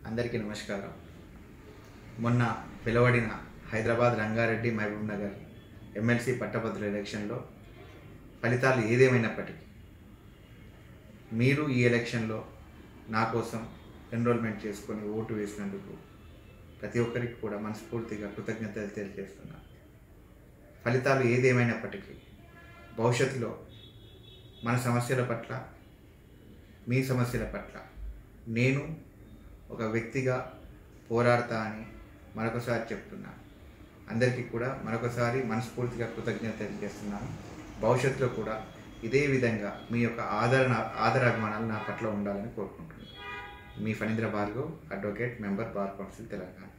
అందరికీ నమస్కారం మొన్న పిలువడిన హైదరాబాద్ రంగారెడ్డి మహబూబ్ నగర్ ఎమ్మెల్సీ పట్టభద్రుల ఎలక్షన్లో ఫలితాలు ఏదేమైనప్పటికీ మీరు ఈ ఎలక్షన్లో నా కోసం ఎన్రోల్మెంట్ చేసుకొని ఓటు వేసినందుకు ప్రతి ఒక్కరికి కూడా మనస్ఫూర్తిగా కృతజ్ఞతలు తెలియజేస్తున్నాను ఫలితాలు ఏదేమైనప్పటికీ భవిష్యత్తులో మన సమస్యల పట్ల మీ సమస్యల పట్ల నేను ఒక వ్యక్తిగా పోరాడతా అని మరొకసారి చెప్తున్నాను అందరికీ కూడా మరొకసారి మనస్ఫూర్తిగా కృతజ్ఞత తెలియజేస్తున్నాను భవిష్యత్తులో కూడా ఇదే విధంగా మీ యొక్క ఆదరణ ఆదరాభిమానాలు నా పట్ల ఉండాలని కోరుకుంటున్నాను మీ Phanindra Bhargav advocate member bar council Telangana